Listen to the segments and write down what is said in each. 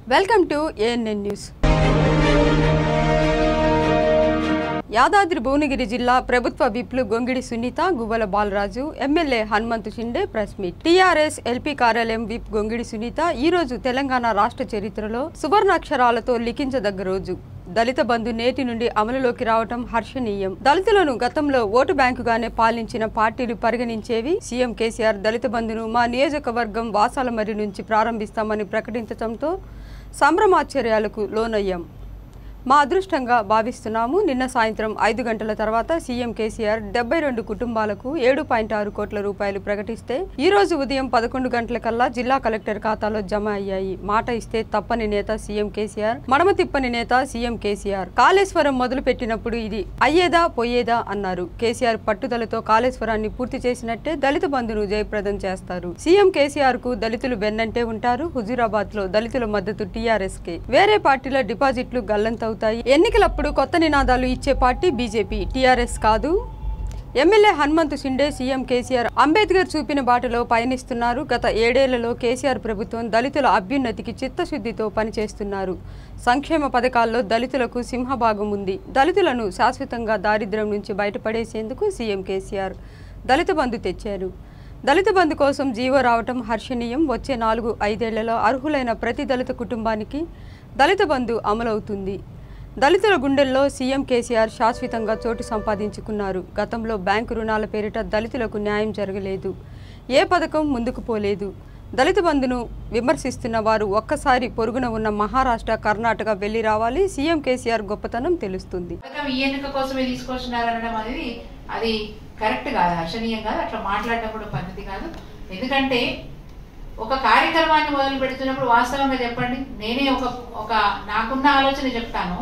Welcome to ANN news Yadadri Bhuvanagiri జిల్లా ప్రభుత్వ విప్లు Gongidi Sunitha Guvvala Balaraju MLA Hanumanthu Shinde press meet TRS LP కార్యాలయం విప్ గొంగిడి సునీత ఈ రోజు తెలంగాణ రాష్ట్ర చరిత్రలో సువర్ణాక్షరాలతో లిఖించదగ్గ రోజు దళిత బంధు నేటి నుండి అమలులోకి రావటం హర్షణీయం దళితులను గతంలో ఓటు బ్యాంకుగానే పాలించిన పార్టీలు పరిగణించేవి సీఎం కేసీఆర్ దళిత బంధును మా నియోజకవర్గం వాసాలమర్రి నుంచి ప్రారంభిస్తామని ప్రకటించడంతో సంభ్రమాశ్చర్యాలకు లోనయ్యాం మా అదృష్టంగా భావిస్తున్నాము నిన్న సాయంత్రం ఐదు గంటల తర్వాత సీఎం కేసీఆర్ డెబ్బై రెండు కుటుంబాలకు ఏడు పాయింట్ ఆరు కోట్ల రూపాయలు ప్రకటిస్తే ఈ రోజు ఉదయం పదకొండు గంటలకల్లా జిల్లా కలెక్టర్ ఖాతాలో జమ అయ్యాయి మాట ఇస్తే తప్పని నేత సీఎం కేసీఆర్ మడమ తిప్పని నేత సీఎం కేసీఆర్ కాళేశ్వరం మొదలు పెట్టినప్పుడు ఇది అయ్యేదా పోయేదా అన్నారు కేసీఆర్ పట్టుదలతో కాళేశ్వరాన్ని పూర్తి చేసినట్టే దళిత బంధును జయప్రదం చేస్తారు సీఎం కేసీఆర్ కు దళితులు వెన్నంటే ఉంటారు హుజూరాబాద్ లో దళితుల మద్దతు టీఆర్ఎస్ కే వేరే పార్టీల డిపాజిట్లు గల్లంతవుతాయి ఎన్నికలప్పుడు కొత్త నినాదాలు ఇచ్చే పార్టీ బీజేపీ టీఆర్ఎస్ కాదు ఎమ్మెల్యే హనుమంతు షిండే సీఎం కేసీఆర్ అంబేద్కర్ చూపిన బాటలో పయనిస్తున్నారు గత ఏడేళ్లలో కేసీఆర్ ప్రభుత్వం దళితుల అభ్యున్నతికి చిత్తశుద్ధితో పనిచేస్తున్నారు సంక్షేమ పథకాల్లో దళితులకు సింహభాగం ఉంది దళితులను శాశ్వతంగా దారిద్ర్యం నుంచి బయటపడేసేందుకు సీఎం కేసీఆర్ దళిత బంధు తెచ్చారు దళిత బంధు కోసం జీవో రావటం హర్షణీయం వచ్చే నాలుగు ఐదేళ్లలో అర్హులైన ప్రతి దళిత కుటుంబానికి దళిత బంధు అమలవుతుంది దళితుల గుండెల్లో సీఎం కేసీఆర్ శాశ్వతంగా చోటు సంపాదించుకున్నారు గతంలో బ్యాంకు రుణాల పేరిట దళితులకు న్యాయం జరగలేదు ఏ పథకం ముందుకు పోలేదు దళిత బంధును విమర్శిస్తున్న వారు ఒక్కసారి పొరుగున ఉన్న మహారాష్ట్ర కర్ణాటక వెళ్లి రావాలి సీఎం కేసీఆర్ గొప్పతనం తెలుస్తుంది పథకం ఈ ఎన్నిక కోసమే తీసుకొచ్చినారు అనడం అనేది అది కరెక్ట్ కాదు హర్షణీయం కాదు అట్లా మాట్లాడడం కూడా పద్ధతి కాదు ఎందుకంటే ఒక కార్యక్రమాన్ని మొదలు పెడుతున్నప్పుడు వాస్తవంగా చెప్పండి నేనే ఒక ఒక నాకున్న ఆలోచన చెప్తాను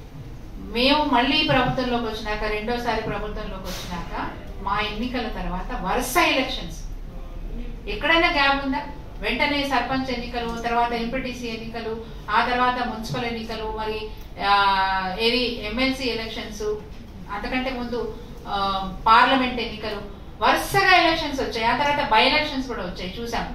మేము మళ్ళీ ప్రభుత్వంలోకి వచ్చినాక రెండోసారి ప్రభుత్వంలోకి వచ్చినాక మా ఎన్నికల తర్వాత వరుస ఎలక్షన్స్ ఎక్కడైనా గ్యాప్ ఉందా వెంటనే సర్పంచ్ ఎన్నికలు తర్వాత ఎంపీటీసీ ఎన్నికలు ఆ తర్వాత మున్సిపల్ ఎన్నికలు మరి ఆ, ఏది ఎమ్మెల్సీ ఎలక్షన్స్ అంతకంటే ముందు ఆ, పార్లమెంట్ ఎన్నికలు వరుసగా ఎలక్షన్స్ వచ్చాయి ఆ తర్వాత బై ఎలక్షన్స్ కూడా వచ్చాయి చూసాం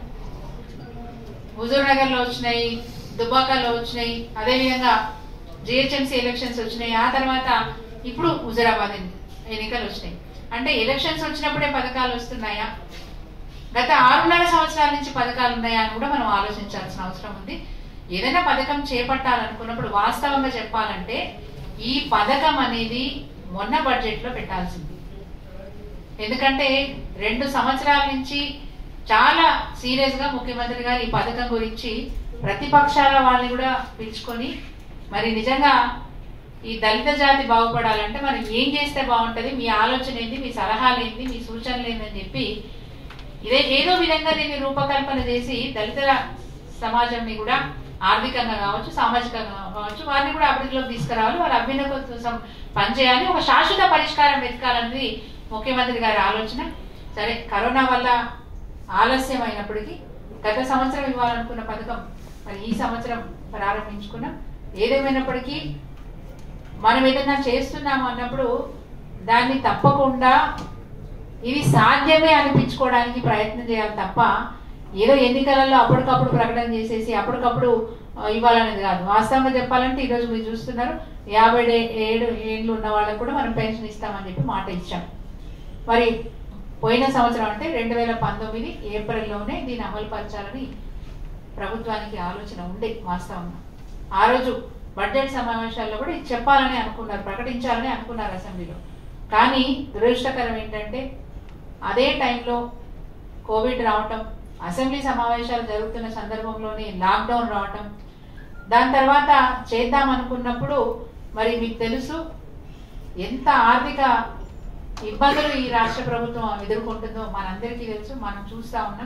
హుజూర్ నగర్ లో వచ్చినాయి దుబాకాలో వచ్చినాయి అదేవిధంగా జిహెచ్ఎంసీ ఎలక్షన్స్ వచ్చినాయి ఆ తర్వాత ఇప్పుడు హుజూరాబాద్ ఎన్ని- ఎన్నికలు వచ్చినాయి అంటే ఎలక్షన్స్ వచ్చినప్పుడే పథకాలు వస్తున్నాయా గత ఆరున్నర సంవత్సరాల నుంచి పథకాలు ఉన్నాయా అని కూడా మనం ఆలోచించాల్సిన అవసరం ఉంది ఏదైనా పథకం చేపట్టాలనుకున్నప్పుడు వాస్తవంగా చెప్పాలంటే ఈ పథకం అనేది మొన్న బడ్జెట్ లో పెట్టాల్సింది ఎందుకంటే రెండు సంవత్సరాల నుంచి చాలా సీరియస్ గా ముఖ్యమంత్రి గారు ఈ పథకం గురించి ప్రతిపక్షాల వాళ్ళని కూడా పిలుచుకొని మరి నిజంగా ఈ దళిత జాతి బాగుపడాలంటే మనం ఏం చేస్తే బాగుంటది మీ ఆలోచన ఏంది మీ సలహాలు ఏంది మీ సూచనలు ఏందని చెప్పి ఇదే ఏదో విధంగా దీన్ని రూపకల్పన చేసి దళితుల సమాజంని కూడా ఆర్థికంగా కావచ్చు సామాజికంగా కావచ్చు వారిని కూడా అభివృద్ధిలోకి తీసుకురావాలి వాళ్ళ అభ్యున్నతి కోసం పనిచేయాలి ఒక శాశ్వత పరిష్కారం వెతకాలన్నది ముఖ్యమంత్రి గారి ఆలోచన సరే కరోనా వల్ల ఆలస్యం అయినప్పటికీ గత సంవత్సరం ఇవ్వాలనుకున్న పథకం మరి ఈ సంవత్సరం ప్రారంభించుకున్నాం ఏదేమైనప్పటికీ మనం ఏదైనా చేస్తున్నాము అన్నప్పుడు దాన్ని తప్పకుండా ఇది సాధ్యమే అనిపించుకోవడానికి ప్రయత్నం చేయాలి తప్ప ఏదో ఎన్నికలలో అప్పటికప్పుడు ప్రకటన చేసేసి అప్పటికప్పుడు ఆ, ఇవ్వాలనేది కాదు వాస్తవంగా చెప్పాలంటే ఈరోజు మీరు చూస్తున్నారు యాభై డే- ఏడు ఏళ్ళు ఉన్న వాళ్ళకు కూడా మనం పెన్షన్ ఇస్తామని చెప్పి మాట ఇచ్చాం మరి పోయిన సంవత్సరం అంటే రెండు వేల పంతొమ్మిది ఏప్రిల్లోనే దీన్ని అమలు పరచాలని ప్రభుత్వానికి ఆలోచన ఉండే వాస్తవంగా ఆ రోజు బడ్జెట్ సమావేశాల్లో కూడా ఇది చెప్పాలని అనుకున్నారు ప్రకటించాలని అనుకున్నారు అసెంబ్లీలో కానీ దురదృష్టకరం ఏంటంటే అదే టైంలో కోవిడ్ రావటం అసెంబ్లీ సమావేశాలు జరుగుతున్న సందర్భంలోనే లాక్డౌన్ రావటం దాని తర్వాత చేద్దాం అనుకున్నప్పుడు మరి మీకు తెలుసు ఎంత ఆర్థిక ఇబ్బందులు ఈ రాష్ట్ర ప్రభుత్వం ఎదుర్కొంటుందో మనందరికీ తెలుసు మనం చూస్తా ఉన్నాం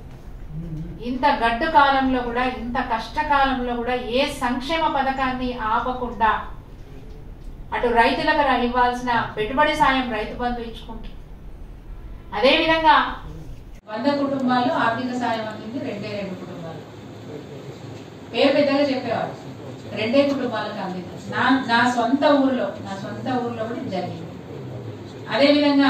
ఇంత గడ్డు కాలంలో కూడా ఇంత కష్టకాలంలో కూడా ఏ సంక్షేమ పథకాన్ని ఆపకుండా అటు రైతులకు రా- ఇవ్వాల్సిన పెట్టుబడి సాయం రైతు బంధు ఇచ్చుకుంటూ అదేవిధంగా వంద కుటుంబాలు ఆర్థిక సాయం అందింది రెండే రెండు కుటుంబాలు పేరు పెద్దగా చెప్పేవారు రెండే కుటుంబాలకు అందింది నా నా సొంత ఊర్లో నా సొంత ఊర్లో కూడా ఇది జరిగింది అదేవిధంగా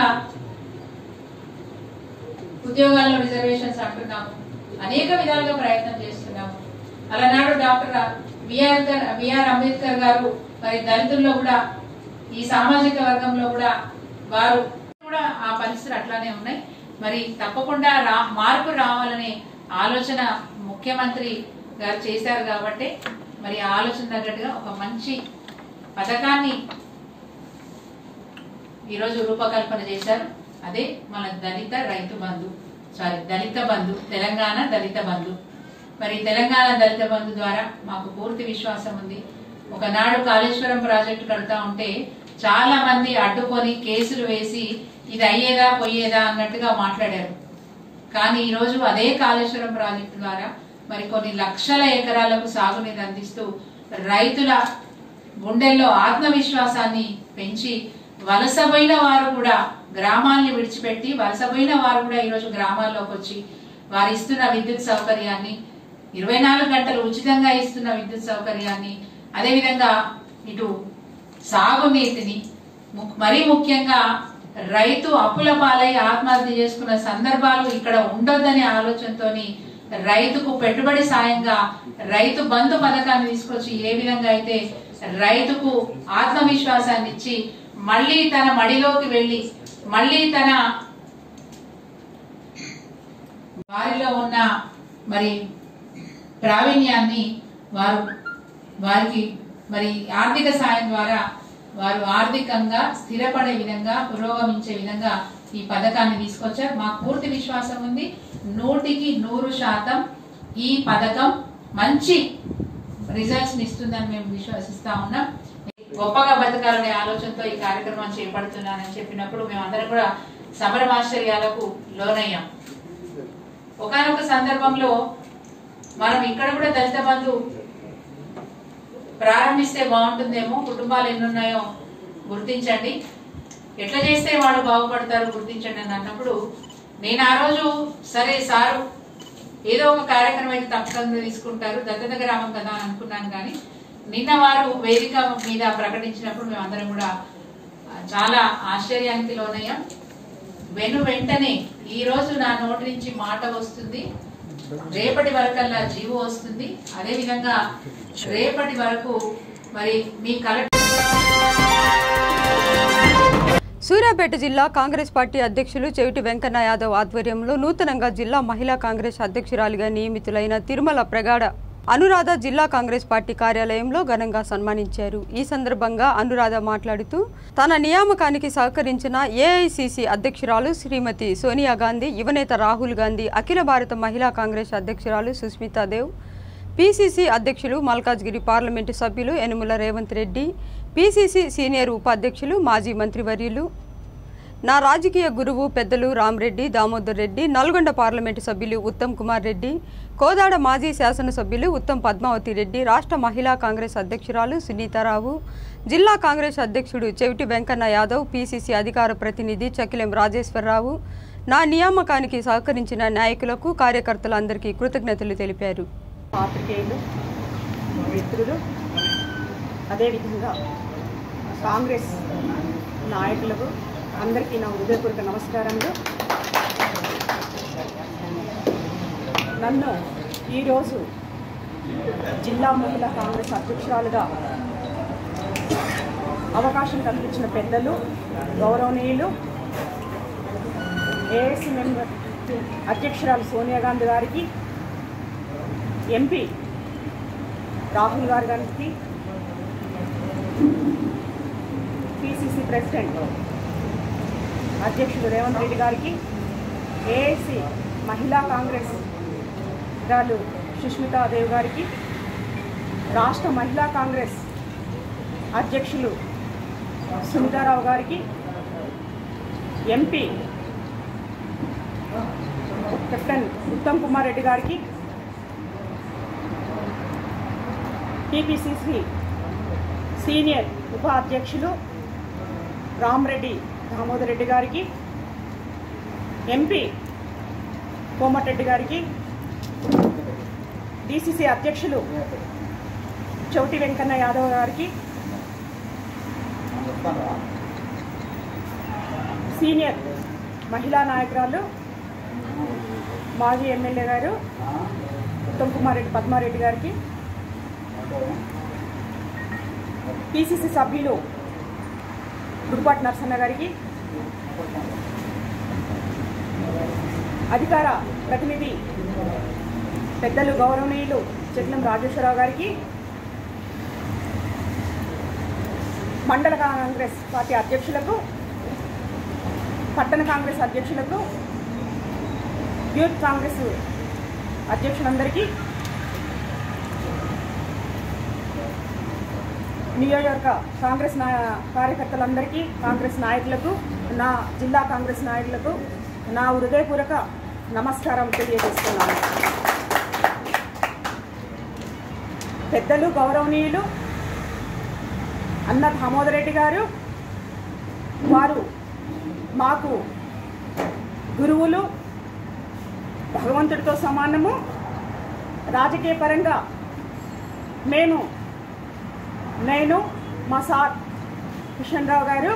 ఉద్యోగాల్లో రిజర్వేషన్స్ అంటున్నాము అనేక విధాలుగా ప్రయత్నం చేస్తున్నాము అలనాడు డాక్టర్ బిఆర్ బిఆర్ అంబేద్కర్ గారు మరి దళితుల్లో కూడా ఈ సామాజిక వర్గంలో కూడా వారు కూడా ఆ పరిస్థితులు అట్లానే ఉన్నాయి మరి తప్పకుండా రా మార్పు రావాలనే ఆలోచన ముఖ్యమంత్రి గారు చేశారు కాబట్టి మరి ఆ ఆలోచన తగ్గట్టుగా ఒక మంచి పథకాన్ని ఈరోజు రూపకల్పన చేశారు అదే మన దళిత రైతు బంధు సారీ దళిత బంధు తెలంగాణ దళిత బంధు మరి తెలంగాణ దళిత బంధు ద్వారా మాకు పూర్తి విశ్వాసం ఉంది ఒకనాడు కాళేశ్వరం ప్రాజెక్టు కడతా ఉంటే చాలా మంది అడ్డుకొని కేసులు వేసి ఇది అయ్యేదా పోయేదా అన్నట్టుగా మాట్లాడారు కానీ ఈ రోజు అదే కాళేశ్వరం ప్రాజెక్టు ద్వారా మరి కొన్ని లక్షల ఎకరాలకు సాగునీరు అందిస్తూ రైతుల గుండెల్లో ఆత్మవిశ్వాసాన్ని పెంచి వలసపోయిన వారు కూడా గ్రామాల్ని విడిచిపెట్టి వలసపోయిన వారు కూడా ఈరోజు గ్రామాల్లోకి వచ్చి వారు ఇస్తున్న విద్యుత్ సౌకర్యాన్ని ఇరవై నాలుగు గంటలు ఉచితంగా ఇస్తున్న విద్యుత్ సౌకర్యాన్ని అదేవిధంగా ఇటు సాగునీటిని ము- మరీ ముఖ్యంగా రైతు అప్పుల పాలై ఆత్మహత్య చేసుకున్న సందర్భాలు ఇక్కడ ఉండొద్దనే ఆలోచనతోని రైతుకు పెట్టుబడి సాయంగా రైతు బంధు పథకాన్ని తీసుకొచ్చి ఏ విధంగా అయితే రైతుకు ఆత్మవిశ్వాసాన్ని ఇచ్చి మళ్ళీ తన మడిలోకి వెళ్ళి మళ్ళీ తన వారిలో ఉన్న మరి ప్రావీణ్యాన్ని వారు వారికి మరి ఆర్థిక సాయం ద్వారా వారు ఆర్థికంగా స్థిరపడే విధంగా పురోగమించే విధంగా ఈ పథకాన్ని తీసుకొచ్చారు మాకు పూర్తి విశ్వాసం ఉంది నూటికి నూరు శాతం ఈ పథకం మంచి రిజల్ట్స్ ఇస్తుందని మేము విశ్వసిస్తా ఉన్నాం గొప్పగా బతకాలనే ఆలోచనతో ఈ కార్యక్రమం చేపడుతున్నానని చెప్పినప్పుడు మేమందరం కూడా సమరమాశ్చర్యాలకు లోనయ్యాం ఒకనొక సందర్భంలో మనం ఇక్కడ కూడా దళిత బంధు ప్రారంభిస్తే బాగుంటుందేమో కుటుంబాలు ఎన్ని ఉన్నాయో గుర్తించండి ఎట్లా చేస్తే వాళ్ళు బాగుపడతారు గుర్తించండి అని అన్నప్పుడు నేను ఆ రోజు సరే సారు ఏదో ఒక కార్యక్రమం అయితే తప్పకుండా తీసుకుంటారు దత్తత గ్రామం కదా అని అనుకున్నాను కానీ నిన్న వారు వేదిక మీద ప్రకటించినప్పుడు మేమందరం కూడా ఆ, చాలా ఆశ్చర్యానికి లోనయ్యాం వెను వెంటనే ఈ రోజు నా నోటి నుంచి మాట వస్తుంది రేపటి వరకల్లా జీవో వస్తుంది అదే విధంగా రేపటి వరకు మరి మీ కలెక్టర్ సూర్యాపేట జిల్లా కాంగ్రెస్ పార్టీ అధ్యక్షులు చెవిటి వెంకన్న యాదవ్ ఆధ్వర్యంలో నూతనంగా జిల్లా మహిళా కాంగ్రెస్ అధ్యక్షురాలిగా నియమితులైన తిరుమల ప్రగాఢ అనురాధ జిల్లా కాంగ్రెస్ పార్టీ కార్యాలయంలో ఘనంగా సన్మానించారు ఈ సందర్భంగా అనురాధ మాట్లాడుతూ తన నియామకానికి సహకరించిన ఏఐసిసి అధ్యక్షురాలు శ్రీమతి సోనియా గాంధీ యువనేత రాహుల్ గాంధీ అఖిల భారత మహిళా కాంగ్రెస్ అధ్యక్షురాలు సుస్మితాదేవ్ పిసిసి అధ్యక్షులు మల్కాజ్గిరి పార్లమెంటు సభ్యులు యనుమల రేవంత్ రెడ్డి పిసిసి సీనియర్ ఉపాధ్యక్షులు మాజీ మంత్రివర్యులు నా రాజకీయ గురువు పెద్దలు రామరెడ్డి దామోదర్ రెడ్డి నల్గొండ పార్లమెంటు సభ్యులు ఉత్తమ్ కుమార్ రెడ్డి కోదాడ మాజీ శాసనసభ్యులు ఉత్తమ్ పద్మావతి రెడ్డి రాష్ట్ర మహిళా కాంగ్రెస్ అధ్యక్షురాలు సునీతారావు జిల్లా కాంగ్రెస్ అధ్యక్షుడు చెవిటి వెంకన్న యాదవ్ పిసిసి అధికార ప్రతినిధి చకిలెం రాజేశ్వరరావు నా నియామకానికి సహకరించిన నాయకులకు కార్యకర్తలందరికీ కృతజ్ఞతలు తెలిపారు పాత్రికేయులు మిత్రులు అదేవిధంగా కాంగ్రెస్ నాయకులకు అందరికీ నా హృదయపూర్వక నమస్కారములు నన్ను ఈరోజు జిల్లా మహిళా కాంగ్రెస్ అధ్యక్షురాలుగా అవకాశం కల్పించిన పెద్దలు గౌరవనీయులు ఏఎస్సీ మెంబర్ అధ్యక్షురాలు సోనియా గాంధీ గారికి ఎంపీ రాహుల్ గారి గారికి పిసిసి ప్రెసిడెంట్ అధ్యక్షుడు రేవంత్ రెడ్డి గారికి ఏఐసి మహిళా కాంగ్రెస్ గారు సుష్మితాదేవ్ గారికి రాష్ట్ర మహిళా కాంగ్రెస్ అధ్యక్షులు సునీతారావు గారికి ఎంపీ కెప్టెన్ ఉత్తమ్ కుమార్ రెడ్డి గారికి టీపీసీసీ సీనియర్ ఉపాధ్యక్షులు రామరెడ్డి దామోదర్ రెడ్డి గారికి ఎంపీ కోమటిరెడ్డి గారికి డిసిసి అధ్యక్షులు చౌటి వెంకన్న యాదవ్ గారికి సీనియర్ మహిళా నాయకురాలు మాజీ ఎమ్మెల్యే గారు ఉత్తమ్ కుమార్ రెడ్డి పద్మారెడ్డి గారికి పిసిసి సభ్యులు గుడిపాటి నరసన్న గారికి అధికార ప్రతినిధి పెద్దలు గౌరవనీయులు చెట్లం రాజేశ్వరరావు గారికి మండల కాంగ్రెస్ పార్టీ అధ్యక్షులకు పట్టణ కాంగ్రెస్ అధ్యక్షులకు యూత్ కాంగ్రెస్ అధ్యక్షులందరికీ నియోజకవర్గ కాంగ్రెస్ నా కార్యకర్తలందరికీ కాంగ్రెస్ నాయకులకు నా జిల్లా కాంగ్రెస్ నాయకులకు నా హృదయపూర్వక నమస్కారం తెలియజేస్తున్నాను పెద్దలు గౌరవనీయులు అన్న దామోదర్ రెడ్డి గారు వారు మాకు గురువులు భగవంతుడితో సమానము రాజకీయ పరంగా మేము నేను మా సార్ కిషన్ గారు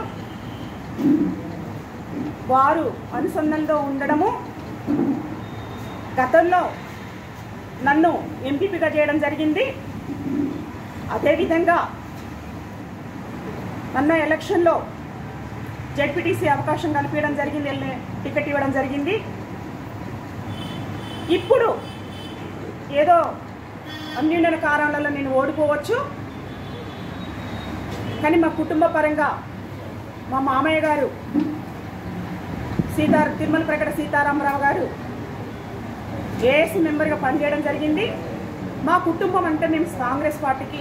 వారు అనుసంధానంలో ఉండడము గతంలో నన్ను ఎంపీపీగా చేయడం జరిగింది అదేవిధంగా నన్న ఎలక్షన్లో జెడ్పీటీసీ అవకాశం కల్పించడం జరిగింది ఎల్- టికెట్ ఇవ్వడం జరిగింది ఇప్పుడు ఏదో అన్యూన్యన కారణాలలో నేను ఓడిపోవచ్చు కానీ మా కుటుంబ పరంగా మా మామయ్య గారు సీతార తిరుమల ప్రకట సీతారామరావు గారు ఏఎస్సీ మెంబర్గా పనిచేయడం జరిగింది మా కుటుంబం అంటే మేము కాంగ్రెస్ పార్టీకి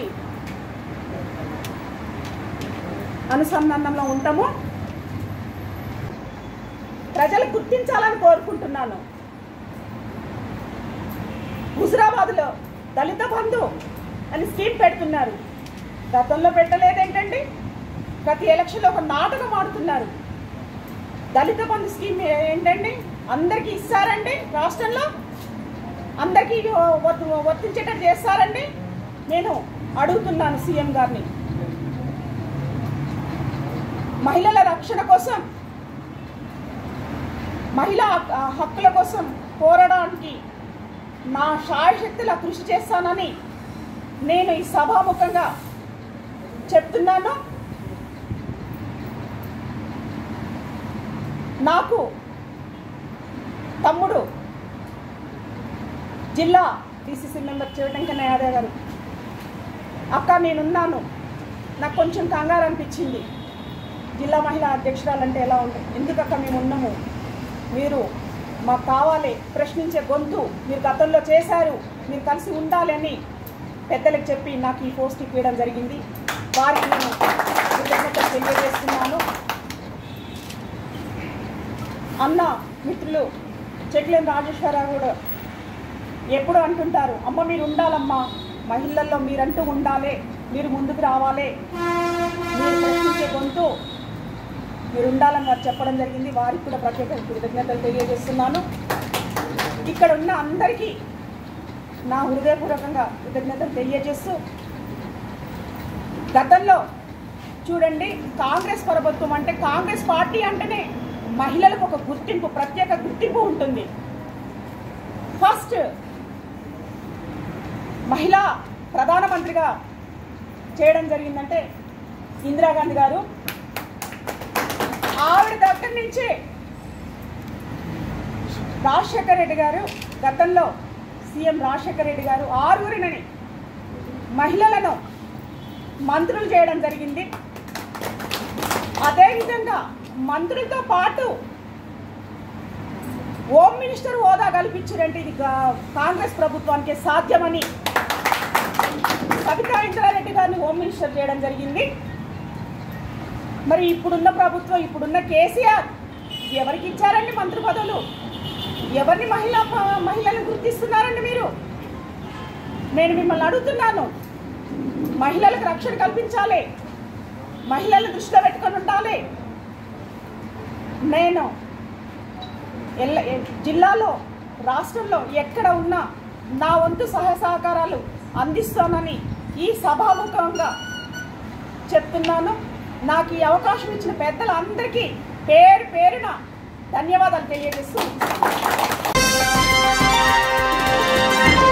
అనుసంధానంలో ఉంటాము ప్రజలు గుర్తించాలని కోరుకుంటున్నాను హుజురాబాద్లో దళిత బంధు అని స్కీమ్ పెడుతున్నారు గతంలో పెట్టలేదేంటండి ప్రతి ఎలక్షన్లో ఒక నాటకం ఆడుతున్నారు దళిత బంధు స్కీమ్ ఏంటండి అందరికీ ఇస్తారండి రాష్ట్రంలో అందరికీ వర్తి- వర్తించేటట్టు చేస్తారండి నేను అడుగుతున్నాను సీఎం గారిని మహిళల రక్షణ కోసం మహిళా హక్- హక్కుల కోసం పోరాడడానికి నా శాయశక్తుల కృషి చేస్తానని నేను ఈ సభాముఖంగా చెప్తున్నాను నాకు తమ్ముడు జిల్లా డిసిసి మెంబర్ చివటంకన్న యాదవ్ గారు అక్క నేనున్నాను నాకు కొంచెం కంగారు అనిపించింది జిల్లా మహిళా అధ్యక్షురాలంటే ఎలా ఉంటుంది ఎందుకక్క మేము ఉన్నాము మీరు మాకు కావాలి ప్రశ్నించే గొంతు మీరు గతంలో చేశారు మీరు కలిసి ఉండాలని పెద్దలకు చెప్పి నాకు ఈ పోస్ట్ ఇవ్వడం జరిగింది వారికి నేను కృతజ్ఞతలు తెలియజేస్తున్నాను అన్న మిత్రులు చెట్లేని రాజేశ్వరరావు కూడా ఎప్పుడు అంటుంటారు అమ్మ మీరు ఉండాలమ్మా మహిళల్లో మీరంటూ ఉండాలి మీరు ముందుకు రావాలి మీరు ప్రశ్నించే గొంతు మీరు ఉండాలని వారు చెప్పడం జరిగింది వారికి కూడా ప్రత్యేక కృతజ్ఞతలు తెలియజేస్తున్నాను ఇక్కడ ఉన్న అందరికీ నా హృదయపూర్వకంగా కృతజ్ఞతలు తెలియజేస్తూ గతంలో చూడండి కాంగ్రెస్ ప్రభుత్వం అంటే కాంగ్రెస్ పార్టీ అంటేనే మహిళలకు ఒక గుర్తింపు ప్రత్యేక గుర్తింపు ఉంటుంది ఫస్ట్ మహిళా ప్రధానమంత్రిగా చేయడం జరిగిందంటే ఇందిరాగాంధీ గారు ఆవిడ దగ్గర నుంచి రాజశేఖర రెడ్డి గారు గతంలో సీఎం రాజశేఖర రెడ్డి గారు ఆరుగురినని మహిళలను మంత్రులు చేయడం జరిగింది అదేవిధంగా మంత్రులతో పాటు హోమ్ మినిస్టర్ హోదా కల్పించారంటే ఇది గా- కాంగ్రెస్ ప్రభుత్వానికి సాధ్యమని సబితా ఇంద్రారెడ్డి గారిని హోమ్ మినిస్టర్ చేయడం జరిగింది మరి ఇప్పుడున్న ప్రభుత్వం ఇప్పుడున్న కేసీఆర్ ఎవరికి ఇచ్చారండి మంత్రి పదవులు ఎవరిని మహిళా ప- మహిళలను గుర్తిస్తున్నారండి మీరు నేను మిమ్మల్ని అడుగుతున్నాను మహిళలకు రక్షణ కల్పించాలి మహిళలు దృష్టిలో పెట్టుకొని ఉండాలి నేను ఎల్ల ఎ- జిల్లాలో రాష్ట్రంలో ఎక్కడ ఉన్నా నా వంతు సహాయ సహకారాలు అందిస్తానని ఈ సభాముఖంగా చెప్తున్నాను నాకు ఈ అవకాశం ఇచ్చిన పెద్దలందరికీ పేరు పేరున ధన్యవాదాలు తెలియజేస్తూ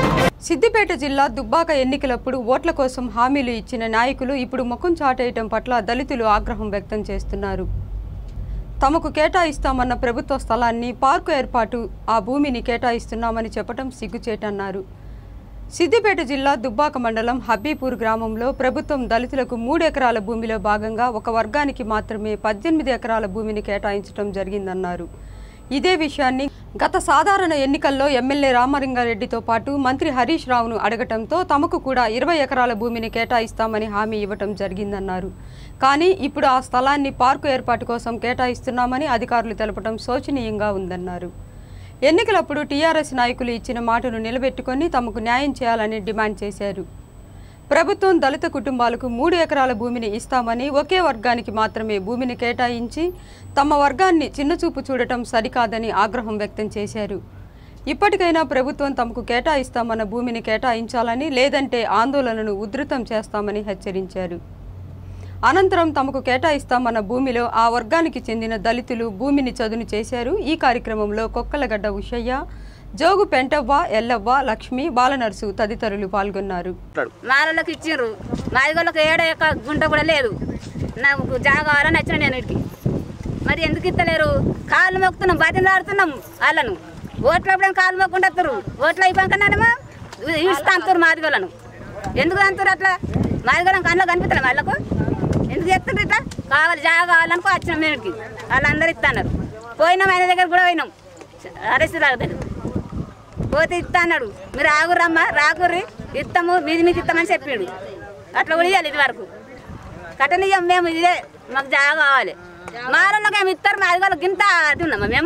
సిద్దిపేట జిల్లా దుబ్బాక ఎన్నికలప్పుడు ఓట్ల కోసం హామీలు ఇచ్చిన నాయకులు ఇప్పుడు ముఖం చాటేయటం పట్ల దళితులు ఆగ్రహం వ్యక్తం చేస్తున్నారు తమకు కేటాయిస్తామన్న ప్రభుత్వ స్థలాన్ని పార్కు ఏర్పాటు ఆ భూమిని కేటాయిస్తున్నామని చెప్పడం సిగ్గుచేటన్నారు సిద్దిపేట జిల్లా దుబ్బాక మండలం హబ్బీపూర్ గ్రామంలో ప్రభుత్వం దళితులకు మూడు ఎకరాల భూమిలో భాగంగా ఒక వర్గానికి మాత్రమే పద్దెనిమిది ఎకరాల భూమిని కేటాయించడం జరిగిందన్నారు ఇదే విషయాన్ని గత సాధారణ ఎన్నికల్లో ఎమ్మెల్యే రామలింగారెడ్డితో పాటు మంత్రి హరీష్ రావును అడగటంతో తమకు కూడా ఇరవై ఎకరాల భూమిని కేటాయిస్తామని హామీ ఇవ్వటం జరిగిందన్నారు కానీ ఇప్పుడు ఆ స్థలాన్ని పార్కు ఏర్పాటు కోసం కేటాయిస్తున్నామని అధికారులు తెలపడం శోచనీయంగా ఉందన్నారు ఎన్నికలప్పుడు టీఆర్ఎస్ నాయకులు ఇచ్చిన మాటను నిలబెట్టుకొని తమకు న్యాయం చేయాలని డిమాండ్ చేశారు ప్రభుత్వం దళిత కుటుంబాలకు మూడు ఎకరాల భూమిని ఇస్తామని ఒకే వర్గానికి మాత్రమే భూమిని కేటాయించి తమ వర్గాన్ని చిన్నచూపు చూడటం సరికాదని ఆగ్రహం వ్యక్తం చేశారు ఇప్పటికైనా ప్రభుత్వం తమకు కేటాయిస్తామన్న భూమిని కేటాయించాలని లేదంటే ఆందోళనను ఉధృతం చేస్తామని హెచ్చరించారు అనంతరం తమకు కేటాయిస్తామన్న భూమిలో ఆ వర్గానికి చెందిన దళితులు భూమిని చదును చేశారు ఈ కార్యక్రమంలో కొక్కలగడ్డ ఉషయ్య జోగు పెంటవ్వ ఎల్లవ్వ లక్ష్మి బాలనర్సు తదితరులు పాల్గొన్నారు మాలలకు ఇచ్చిండ్రు మాదిగోళ్ళకి ఏడ యొక్క గుంట కూడా లేదు నాకు జాగా కావాలని వచ్చిన నేను ఇటుకి మరి ఎందుకు ఇస్తలేరు కాళ్ళు మొక్కుతున్నాం బతిలాడుతున్నాం వాళ్ళను ఓట్లు అప్పుడు కాళ్ళు మొక్కుండా వస్తారు ఓట్లు అయిపోయాకనేమో ఇస్తా అంటారు మాదిగోళ్ళను ఎందుకు అంటారు అట్లా మాదిగోళ్ళం కళ్ళు కనిపిస్తారు వాళ్ళకు ఎందుకు చెప్తారు ఇట్లా కావాలి జాగా కావాలనుకో వచ్చినాం మేము ఇటుకి వాళ్ళందరూ ఇస్తున్నారు పోయినాం ఆయన దగ్గర కూడా పోయినాం అరెస్ట్ దగ్గర పోతే ఇస్తా అన్నాడు మీరు ఆగురమ్మా రాకుర్రి ఇస్తాము మీది మీకు ఇస్తామని చెప్పిండు అట్లా కూడా ఇవ్వాలి ఇది వరకు కట్టనియ్యం మేము ఇదే మాకు జాగా కావాలి మారన్నకి ఏమి ఇస్తారు మా అది గింత అది ఉన్నామా మేము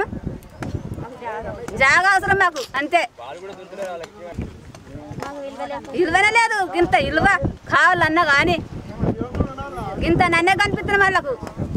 జాగా అవసరం మాకు అంతే ఇల్వనే లేదు గింత ఇల్వ కావాలన్నా కానీ గింత నన్నే కనిపిస్తున్న వాళ్ళకు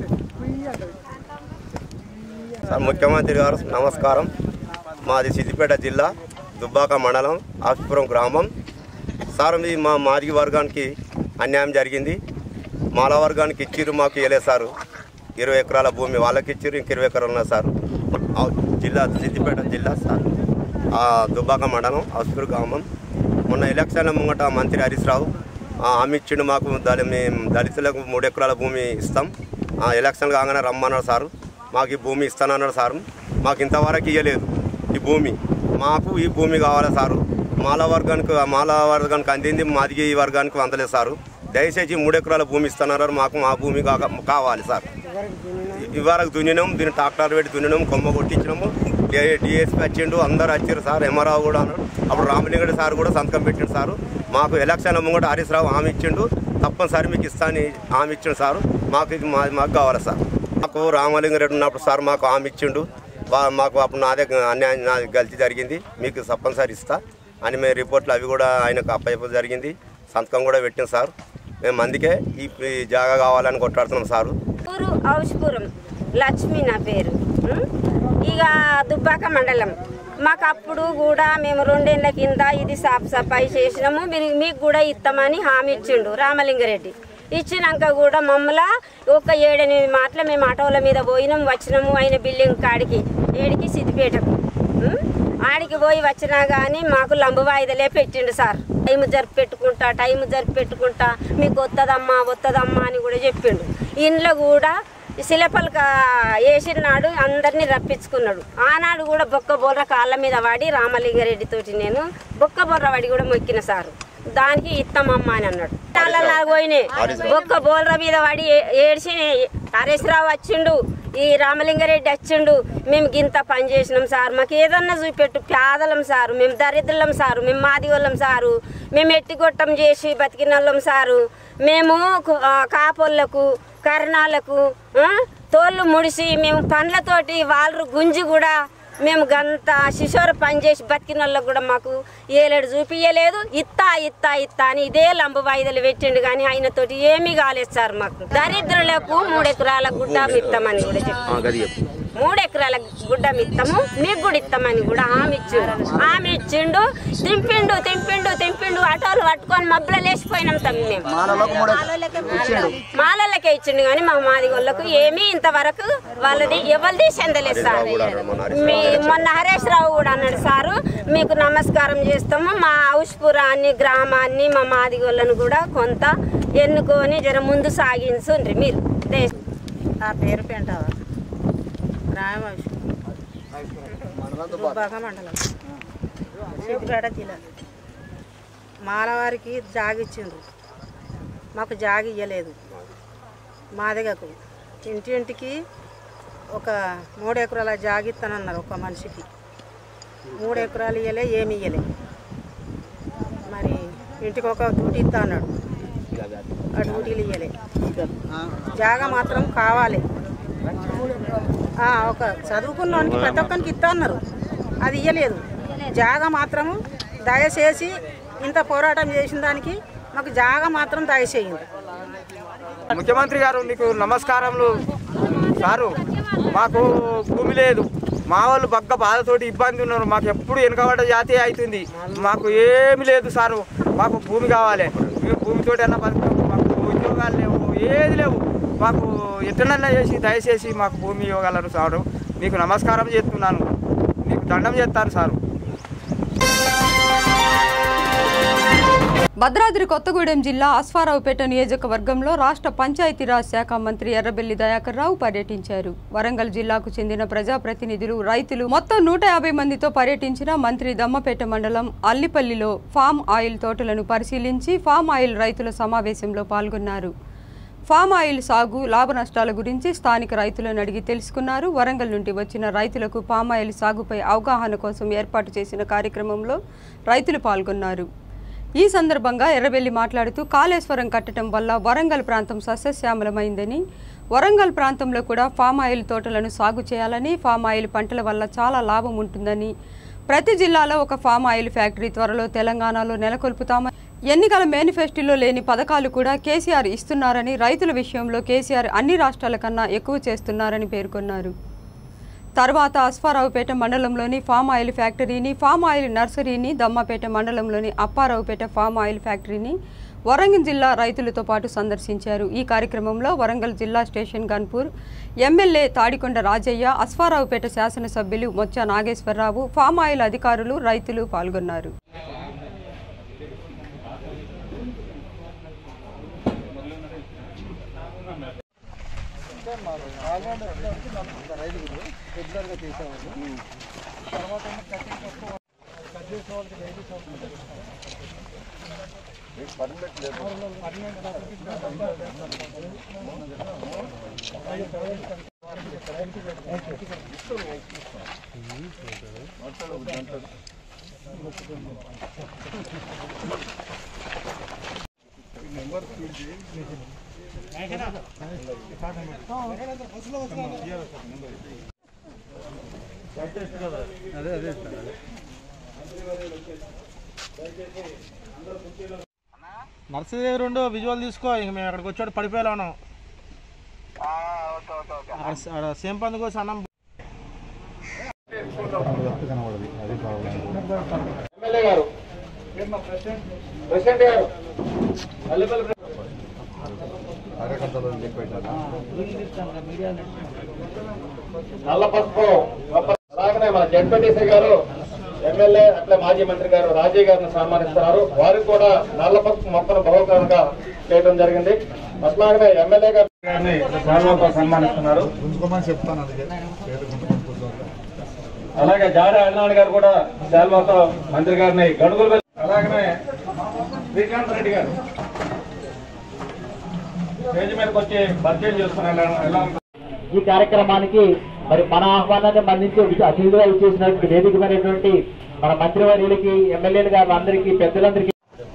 సార్ ముఖ్యమంత్రి గారు నమస్కారం మాది సిద్దిపేట జిల్లా దుబ్బాక మండలం ఆస్పురం గ్రామం సార్ మీ మా మాదిగి వర్గానికి అన్యాయం జరిగింది మాల వర్గానికి ఇచ్చిర్రు మాకు ఇవ్వలేదు సారు ఇరవై ఎకరాల భూమి వాళ్ళకి ఇచ్చిర్రు ఇంక ఇరవై ఎకరాలు ఉన్నాయి సార్ ఆ జిల్లా సిద్దిపేట జిల్లా సార్ ఆ దుబ్బాక మండలం ఆస్పూర్ గ్రామం మొన్న ఎలక్షన్ల ముంగట మంత్రి హరీష్ రావు ఆ, హామీ ఇచ్చిండు మాకు దళి మేము దళితులకు మూడు ఎకరాల భూమి ఇస్తాం ఆ, ఎలక్షన్లు కాగానే రమ్మన్నాడు సారు మాకు ఈ భూమి ఇస్తానన్నాడు సారు మాకు ఇంతవరకు ఇవ్వలేదు ఈ భూమి మాకు ఈ భూమి కావాలి సారు మాల వర్గానికి మాల వర్గానికి అందింది మాదిగి ఈ వర్గానికి అందలేదు సారు దయచేసి మూడు ఎకరాల భూమి ఇస్తున్నారు మాకు మా భూమి కాక కావాలి సార్ ఇవరకు దున్నినాం దీన్ని ట్రాక్టర్ పెట్టి దున్నినాం కొమ్మ కొట్టించినాము డిఎస్పీ వచ్చిండు అందరు వచ్చారు సార్ ఎంఆర్ఆవు కూడా అన్నాడు అప్పుడు రామలింగడి సార్ కూడా సంతకం పెట్టిండు సారు మాకు ఎలక్షన్ ముంగట హరీష్ రావు హామీ ఇచ్చిండు తప్పనిసరి మీకు ఇస్తాను హామీ ఇచ్చిండు సారు మాకు ఇది మా మాకు కావాలి సార్ మాకు రామలింగారెడ్డి ఉన్నప్పుడు సార్ మాకు హామీ ఇచ్చిండు వా- మాకు అప్పుడు నాదే అన్యాయం నా గల్తీ జరిగింది మీకు తప్పనిసరి ఇస్తా అని మేము రిపోర్ట్లు అవి కూడా ఆయనకు అప్పయ్య జరిగింది సంతకం కూడా పెట్టింది సార్ మేము అందుకే ఈ ఈ జాగా కావాలని కొట్లాడుతున్నాం సారు ఊరు ఔషపురం లక్ష్మి నా పేరు ఉం? ఇక దుబ్బాక మండలం మాకు అప్పుడు కూడా మేము రెండేళ్ల కింద ఇది సాఫ్ సఫాయి చేసినాము మీరు మీకు కూడా ఇస్తామని హామీ ఇచ్చిండు రామలింగారెడ్డి ఇచ్చినాక కూడా మమ్మల్ని ఒక ఏడెనిమిది మాటలు మేము ఆటోల మీద పోయినాం వచ్చినాము ఆయన బిల్డింగ్ కాడికి ఏడికి సిద్దిపేటకు ఉం? ఆడికి పోయి వచ్చినా కానీ మాకు లంబు వాయిదలే పెట్టిండు సార్ టైం జరిపి పెట్టుకుంటా టైం జరిపి పెట్టుకుంటా మీకు వస్తుందమ్మా వస్తుందమ్మా అని కూడా చెప్పిండు ఇంట్లో కూడా శిలపలక వేసినాడు అందరినీ రప్పించుకున్నాడు ఆనాడు కూడా బొక్క బొర్ర కాళ్ళ మీద వాడి రామలింగారెడ్డి తోటి నేను బొక్క బొర్ర వాడి కూడా మొక్కిన సారు దానికి ఇస్తామమ్మా అని అన్నాడు చాలా పోయినాయి బొక్క బోర్ర మీద వాడి ఏ- ఏడ్చి హరీశ్రావు వచ్చిండు ఈ రామలింగారెడ్డి వచ్చిండు మేము గింత పని చేసినాం సార్ మాకు ఏదన్నా చూపెట్టు పేదలం సారు మేము దరిద్రులం సారు మేము మాదిగోళ్ళం సారు మేము ఎట్టిగొట్టం చేసి బతికినోళ్ళం సారు మేము కు- ఆ, కాపోళ్ళకు కరణాలకు ఆ, తోళ్ళు ముడిసి మేము పండ్లతోటి వాళ్ళు గుంజి కూడా మేము గంత శిశోర పని చేసి బతికిన వాళ్ళకు కూడా మాకు ఏలేడు చూపియలేదు ఇత్తా ఇత్తా ఇత్తా అని ఇదే లంబ వాయిదలు పెట్టిండు కానీ ఆయనతోటి ఏమీ కాలేదు సార్ మాకు దరిద్రులకు మూడు ఎకరాల గుడ్డ ఇస్తామని కూడా చెప్పి మూడు ఎకరాల గుడ్డం ఇస్తాము మీకు కూడా ఇస్తామని కూడా హామీ ఇచ్చిండు హామీ ఇచ్చిండు తింపిండు తింపిండు తింపిండు ఆటోలు పట్టుకొని మబ్బులో లేచిపోయినాం తమ్మి మేము మాలలకే ఇచ్చిండు కానీ మా మాది వాళ్ళకు ఏమీ ఇంతవరకు వాళ్ళది ఎవరిది చెందలేదు సార్ మీ మొన్న హరీష్ రావు కూడా అన్నాడు సారు మీకు నమస్కారం చేస్తాము మా హౌస్పురాన్ని గ్రామాన్ని మా మాదిగోళ్ళను కూడా కొంత ఎన్నుకొని జర ముందు సాగించుండ్రి మీరు దే- నా పేరు పెంటవ రామవంశం దుబ్బాక మండలం సిద్దిపేట జిల్లా మాలవారికి జాగిచ్చిండ్రు మాకు జాగి ఇయ్యలేదు మాదిగకు ఇంటింటికి ఒక మూడు ఎకరాల జాగిస్తానన్నారు ఒక మనిషికి మూడు ఎకరాలు ఇయ్యలే ఏమి ఇయ్యలే మరి ఇంటికి ఒక డ్యూటీ ఇస్తా అన్నాడు ఆ డ్యూటీలు ఇయ్యలే జాగా మాత్రం కావాలి ఆ, ఒక చదువుకున్నోనికి ప్రతి ఒక్కరికి ఇస్తా అన్నారు అది ఇయ్యలేదు జాగా మాత్రము దయచేసి ఇంత పోరాటం చేసిన దానికి మాకు జాగా మాత్రం దయచేయండి ముఖ్యమంత్రి గారు నీకు నమస్కారములు సారు మాకు భూమి లేదు మా వాళ్ళు బగ్గ బాధతోటి ఇబ్బంది ఉన్నారు మాకు ఎప్పుడు వెనుకబడ్డ జాతి అవుతుంది మాకు ఏమి లేదు సారు మాకు భూమి కావాలి మేము భూమితోటి అన్న బతుకుతాము మాకు ఉద్యోగాలు లేవు ఏది లేవు మాకు ఎట్టనన్నా చేసి దయచేసి మాకు భూమి ఇవ్వగలరు సారు మీకు నమస్కారం చేస్తున్నాను మీకు దండం చేస్తాను సారు భద్రాద్రి కొత్తగూడెం జిల్లా అశ్వారావుపేట నియోజకవర్గంలో రాష్ట్ర పంచాయతీరాజ్ శాఖ మంత్రి ఎర్రబెల్లి దయాకర్ రావు పర్యటించారు వరంగల్ జిల్లాకు చెందిన ప్రజాప్రతినిధులు రైతులు మొత్తం నూట యాభై మందితో పర్యటించిన మంత్రి దమ్మపేట మండలం అల్లిపల్లిలో ఫామ్ ఆయిల్ తోటలను పరిశీలించి ఫామ్ ఆయిల్ రైతుల సమావేశంలో పాల్గొన్నారు ఫామ్ ఆయిల్ సాగు లాభ నష్టాల గురించి స్థానిక రైతులను అడిగి తెలుసుకున్నారు వరంగల్ నుండి వచ్చిన రైతులకు పామ్ ఆయిల్ సాగుపై అవగాహన కోసం ఏర్పాటు చేసిన కార్యక్రమంలో రైతులు పాల్గొన్నారు ఈ సందర్భంగా ఎర్రబెల్లి మాట్లాడుతూ కాళేశ్వరం కట్టడం వల్ల వరంగల్ ప్రాంతం సస్యశ్యామలమైందని వరంగల్ ప్రాంతంలో కూడా ఫామ్ ఆయిల్ తోటలను సాగు చేయాలని ఫామ్ ఆయిల్ పంటల వల్ల చాలా లాభం ఉంటుందని ప్రతి జిల్లాలో ఒక ఫామ్ ఆయిల్ ఫ్యాక్టరీ త్వరలో తెలంగాణలో నెలకొల్పుతామని ఎన్నికల మేనిఫెస్టోలో లేని పథకాలు కూడా కేసీఆర్ ఇస్తున్నారని రైతుల విషయంలో కేసీఆర్ అన్ని రాష్ట్రాల కన్నా ఎక్కువ చేస్తున్నారని పేర్కొన్నారు తర్వాత అశ్వారావుపేట మండలంలోని ఫామ్ ఆయిల్ ఫ్యాక్టరీని ఫామ్ ఆయిల్ నర్సరీని దమ్మపేట మండలంలోని అప్పారావుపేట ఫామ్ ఆయిల్ ఫ్యాక్టరీని వరంగల్ జిల్లా రైతులతో పాటు సందర్శించారు ఈ కార్యక్రమంలో వరంగల్ జిల్లా స్టేషన్ గన్పూర్ ఎమ్మెల్యే తాడికొండ రాజయ్య అశ్వారావుపేట శాసనసభ్యులు మొచ్చ నాగేశ్వరరావు ఫామ్ ఆయిల్ అధికారులు రైతులు పాల్గొన్నారు నర్సరీ దగ్గర ఉండు విజువల్ తీసుకో ఇంక మేము అక్కడికి వచ్చాడు పడిపోయేలా ఉన్నాం ఆడ- ఆడ సేమ్ పంది కోసం అన్నం ఎమ్మెల్యే గారు ప్రెసిడెంట్ గారు నల్ల పసుపు అలాగనే మన జడ్పీటీసీ గారు ఎమ్మెల్యే అట్లే మాజీ మంత్రి గారు రాజీవ్ గారిని సన్మానిస్తున్నారు వారికి కూడా నల్ల పసుపు మొక్కను బహుకరంగా చేయడం జరిగింది అట్లాగనే ఎమ్మెల్యే గారు గారిని శాల్వాతో సన్మానిస్తున్నారు అలాగే జాడ అన్నాడు గారు కూడా శాల్వాతో మంత్రి గారిని గడుగులు అలాగనే శ్రీకాంత్ రెడ్డి గారు స్టేజ్ మీదకి వచ్చి పరిచయం చేస్తున్నారు ఎలా ఉంటుంది ఈ కార్యక్రమానికి మరి మన ఆహ్వానాన్ని మన్నించి విచ- అతిథిగా ఇచ్చేసినటువంటి వేదికమైనటువంటి మన మంత్రివర్యులకి ఎమ్మెల్యేలు గారు అందరికీ పెద్దలందరికీ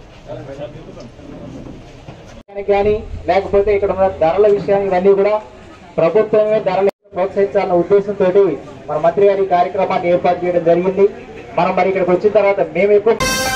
కానీ లేకపోతే ఇక్కడ ఉన్న ధరల విషయాన్ని ఇవన్నీ కూడా ప్రభుత్వమే ధరలు ప్రోత్సహించాలన్న ఉద్దేశంతో మన మంత్రి గారి ఈ కార్యక్రమాన్ని ఏర్పాటు చేయడం జరిగింది మనం మరి ఇక్కడికి వచ్చిన తర్వాత మేము ఎక్కువ